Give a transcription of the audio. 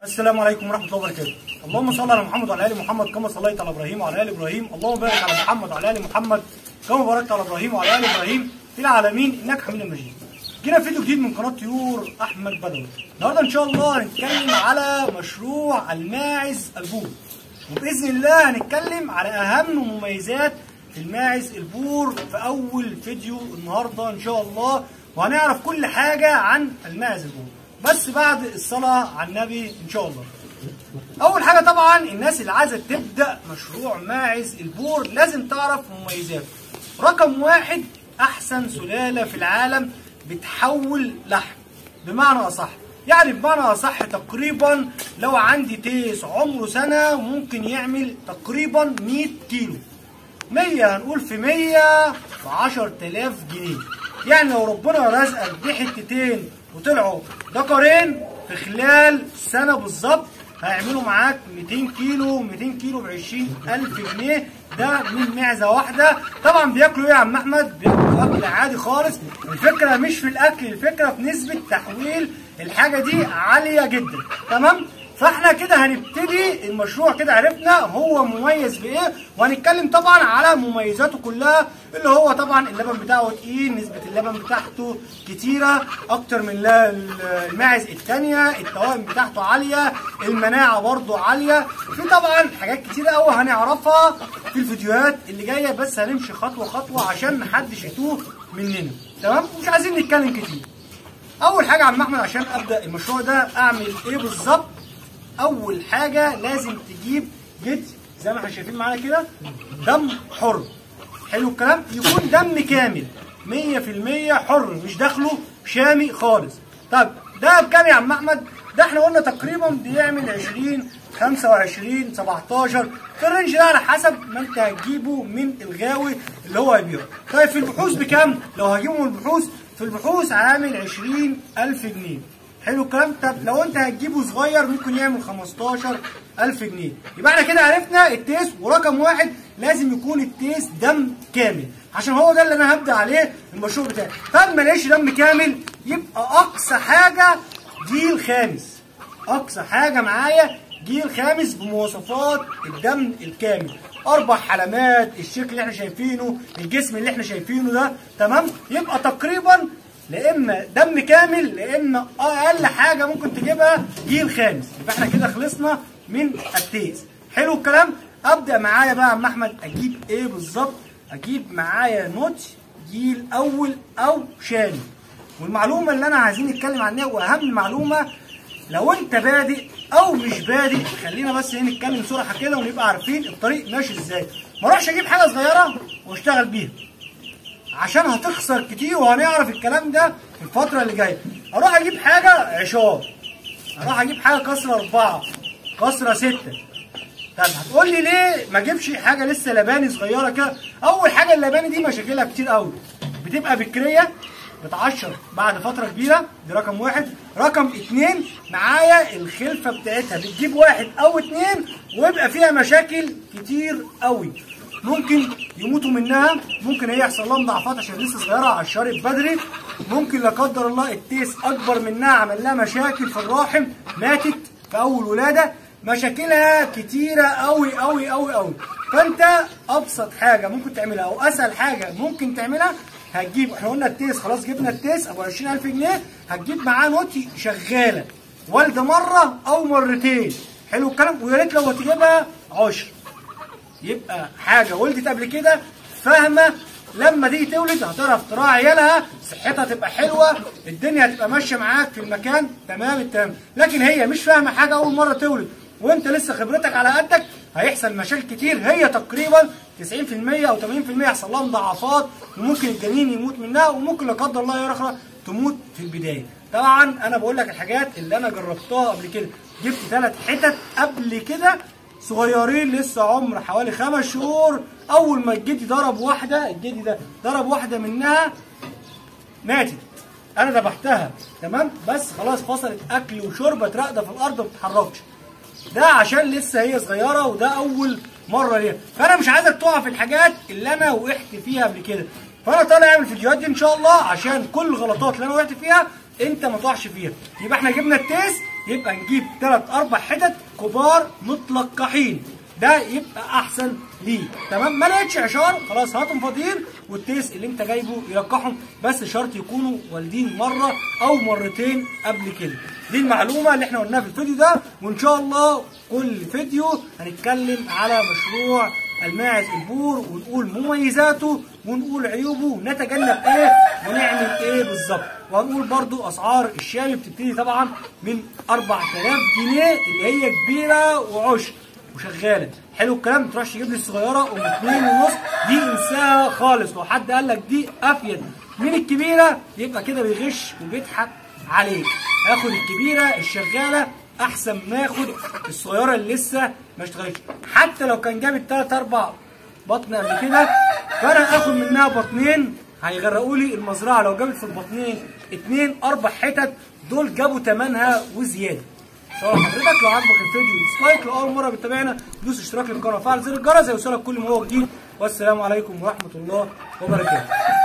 السلام عليكم ورحمه الله وبركاته اللهم صل على محمد وعلى ال محمد كما صليت على ابراهيم وعلى ال ابراهيم اللهم بارك على محمد وعلى ال محمد كما باركت على ابراهيم وعلى ال ابراهيم في العالمين انك حميد مجيد جينا فيديو جديد من قناه طيور احمد بدوي النهارده ان شاء الله هنتكلم على مشروع الماعز البور وباذن الله هنتكلم على اهم مميزات الماعز البور في اول فيديو النهارده ان شاء الله وهنعرف كل حاجه عن الماعز البور بس بعد الصلاه على النبي ان شاء الله اول حاجه طبعا الناس اللي عايزه تبدا مشروع ماعز البور لازم تعرف مميزاته رقم واحد احسن سلاله في العالم بتحول لحم بمعنى اصح يعني بمعنى اصح تقريبا لو عندي تيس عمره سنه ممكن يعمل تقريبا 100 كيلو 100 هنقول في 100 ب 10000 جنيه يعني لو ربنا رزقك بحتتين وطلعوا ذكرين في خلال سنه بالظبط هيعملوا معاك 200 كيلو 200 كيلو ب 20000 جنيه ده من معزه واحده طبعا بياكلوا ايه يا عم احمد؟ بياكلوا اكل عادي خالص الفكره مش في الاكل الفكره في نسبه تحويل الحاجه دي عاليه جدا تمام؟ فاحنا كده هنبتدي المشروع كده عرفنا هو مميز بايه وهنتكلم طبعا على مميزاته كلها اللي هو طبعا اللبن بتاعه تقيل نسبه اللبن بتاعته كتيره اكتر من لا- الماعز الثانيه التوائم بتاعته عاليه المناعه برضو عاليه في طبعا حاجات كتيره قوي هنعرفها في الفيديوهات اللي جايه بس هنمشي خطوه خطوه عشان محدش يتوه مننا تمام مش عايزين نتكلم كتير اول حاجه يا عم احمد عشان ابدا المشروع ده اعمل ايه بالظبط اول حاجه لازم تجيب جد زي ما احنا شايفين معانا كده دم حر حلو الكلام يكون دم كامل 100% حر مش داخله شامي خالص طب ده بكام يا عم احمد ده احنا قلنا تقريبا بيعمل 20 25 17 في الرينج ده على حسب ما انت هتجيبه من الغاوي اللي هو هيبيعه طيب في البحوث بكام لو هجيبه من البحوث في البحوث عامل 20000 جنيه حلو الكلام طب لو انت هتجيبه صغير ممكن يعمل 15000 جنيه يبقى احنا كده عرفنا التيس ورقم واحد لازم يكون التيس دم كامل عشان هو ده اللي انا هبدا عليه المشروع بتاعي طب ما لقيش دم كامل يبقى اقصى حاجه جيل خامس اقصى حاجه معايا جيل خامس بمواصفات الدم الكامل اربع حلمات الشكل اللي احنا شايفينه الجسم اللي احنا شايفينه ده تمام يبقى تقريبا لا اما دم كامل لا اما اقل حاجه ممكن تجيبها جيل خامس يبقى احنا كده خلصنا من التيس حلو الكلام ابدا معايا بقى يا عم احمد اجيب ايه بالظبط اجيب معايا نوت جيل اول او شامي والمعلومه اللي انا عايزين نتكلم عنها واهم معلومه لو انت بادئ او مش بادئ خلينا بس ايه نتكلم صراحه كده ونبقى عارفين الطريق ماشي ازاي ما اروحش اجيب حاجه صغيره واشتغل بيها عشان هتخسر كتير وهنعرف الكلام ده في الفتره اللي جايه اروح اجيب حاجه عشار اروح اجيب حاجه كسره اربعه كسره سته طب هتقول لي ليه ما اجيبش حاجه لسه لباني صغيره كده اول حاجه اللباني دي مشاكلها كتير قوي بتبقى بكريه بتعشر بعد فتره كبيره دي رقم واحد رقم اتنين معايا الخلفه بتاعتها بتجيب واحد او اتنين ويبقى فيها مشاكل كتير قوي ممكن يموتوا منها ممكن هي يحصل لها مضاعفات عشان لسه صغيره عشرت بدري ممكن لا قدر الله التيس اكبر منها عمل لها مشاكل في الرحم ماتت في اول ولاده مشاكلها كتيره قوي قوي قوي قوي فانت ابسط حاجه ممكن تعملها او اسهل حاجه ممكن تعملها هتجيب احنا قلنا التيس خلاص جبنا التيس ابو 20000 جنيه هتجيب معاه نوتي شغاله والده مره او مرتين حلو الكلام ويا ريت لو هتجيبها عشر يبقى حاجه ولدت قبل كده فاهمه لما تيجي تولد هتعرف تراعي عيالها صحتها تبقى حلوه الدنيا هتبقى ماشيه معاك في المكان تمام التمام لكن هي مش فاهمه حاجه اول مره تولد وانت لسه خبرتك على قدك هيحصل مشاكل كتير هي تقريبا 90% او 80% يحصل لها مضاعفات وممكن الجنين يموت منها وممكن لا قدر الله يا رخرة تموت في البدايه طبعا انا بقول لك الحاجات اللي انا جربتها قبل كده جبت ثلاث حتت قبل كده صغيرين لسه عمر حوالي خمس شهور اول ما الجدي ضرب واحده الجدي ده ضرب واحده منها ماتت انا ذبحتها تمام بس خلاص فصلت اكل وشرب راقده في الارض ما بتتحركش ده عشان لسه هي صغيره وده اول مره ليها فانا مش عايزك تقع في الحاجات اللي انا وقعت فيها قبل كده فانا طالع اعمل الفيديوهات دي ان شاء الله عشان كل الغلطات اللي انا وقعت فيها انت ما تقعش فيها يبقى احنا جبنا التيس يبقى نجيب ثلاث اربع حتت كبار متلقحين ده يبقى احسن ليه تمام ما لقيتش عشار خلاص هاتهم فاضيين والتيس اللي انت جايبه يلقحهم بس شرط يكونوا والدين مره او مرتين قبل كده دي المعلومه اللي احنا قلناها في الفيديو ده وان شاء الله كل فيديو هنتكلم على مشروع الماعز البور ونقول مميزاته ونقول عيوبه ونتجنب ايه ونعمل ايه بالظبط وهنقول برضو اسعار الشامي بتبتدي طبعا من 4000 جنيه اللي هي كبيره وعشر وشغاله حلو الكلام ما تروحش تجيب لي الصغيره ام 2 ونص دي انساها خالص لو حد قال لك دي افيد من الكبيره يبقى كده بيغش وبيضحك عليك هاخد الكبيره الشغاله احسن ما ياخد الصغيره اللي لسه ما اشتغلتش حتى لو كان جاب الثلاث اربع بطن قبل كده فانا هاخد منها بطنين هيغرقوا لي المزرعه لو جابت في البطنين اتنين اربع حتت دول جابوا ثمنها وزياده شكرا حضرتك لو عجبك الفيديو ديسلايك لو اول مره بتتابعنا دوس اشتراك للقناه وفعل زر الجرس هيوصلك كل ما هو جديد والسلام عليكم ورحمه الله وبركاته